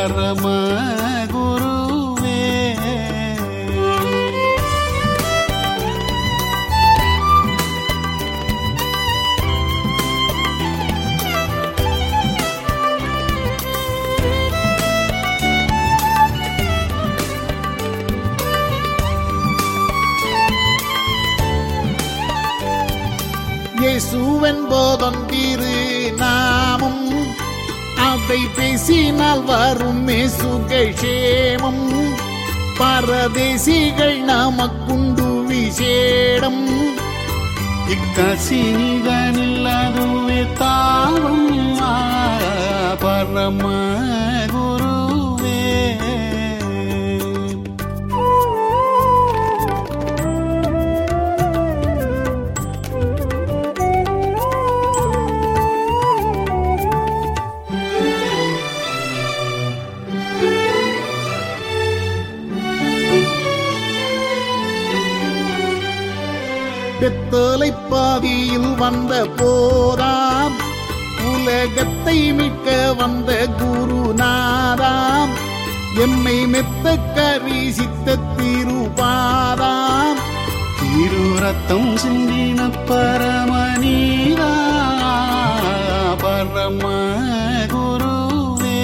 பரம குருவே இயேசுவன் போதொன்றிரு நாமம் அதை பேசினால் வரும் சுகேமம் பரதேசிகள் நமக்குண்டு விசேடம் இக்கசினிதனில் அதுவே தாரும் பரம குருவே பெத்தலை பாவியில் வந்த போதாம் உலகத்தை மீட்க வந்த குருநாதாம் எம்மை மெத்த கரிசித்த திருபாதாம் திரு ரத்தம் சிந்தின பரமநீரா பரம குருவே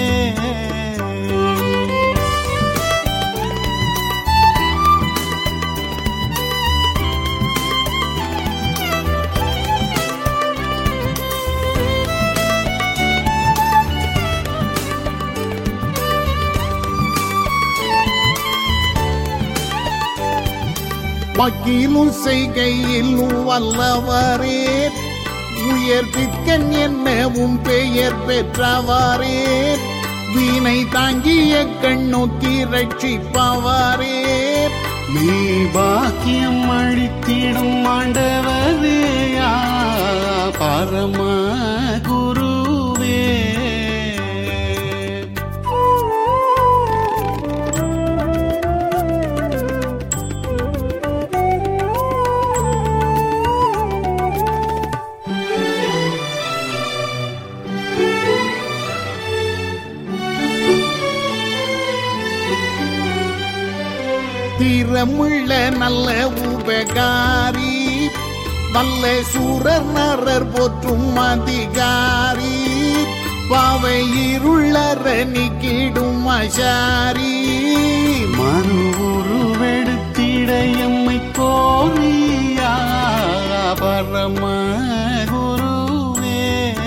வக்கீலும் செய்கையிலும் வல்லவரே உயர்த்திற்கன் என்னவும் பெயர் பெற்றவரே வீணை தாங்கிய கண் நோக்கி ரட்சிப்பவரே நீ பாக்கியம் அழித்திடும் ஆண்டவரேயா பரம குருவே தீரமுள்ள நல்ல உபகாரி வல்ல சூரர் நரர் போற்றும் அதிகாரி பாவை இருளற நீக்கிடும் அசாரி மறு உருவெடுத்திட எம்மை கோரியா பரம குருவே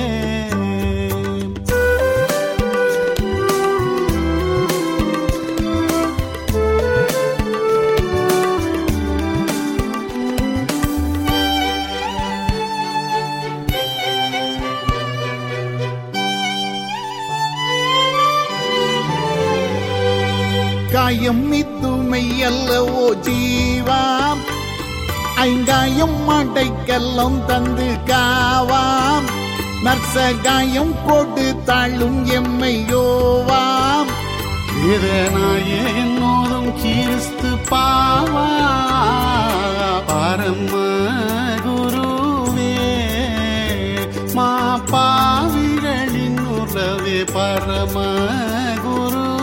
காயம் மித்துமை அல்லவோ ஜீவாம் ஐங்காயம் அடைக்கல்லம் தந்து காவாம் நர்சகாயம் கொடு தாழும் எம்மையோவாம் இதனாய என்னோதும் கிறிஸ்து பாவா பரம குருவே மா பாவிகளின் உறவே பரம குரு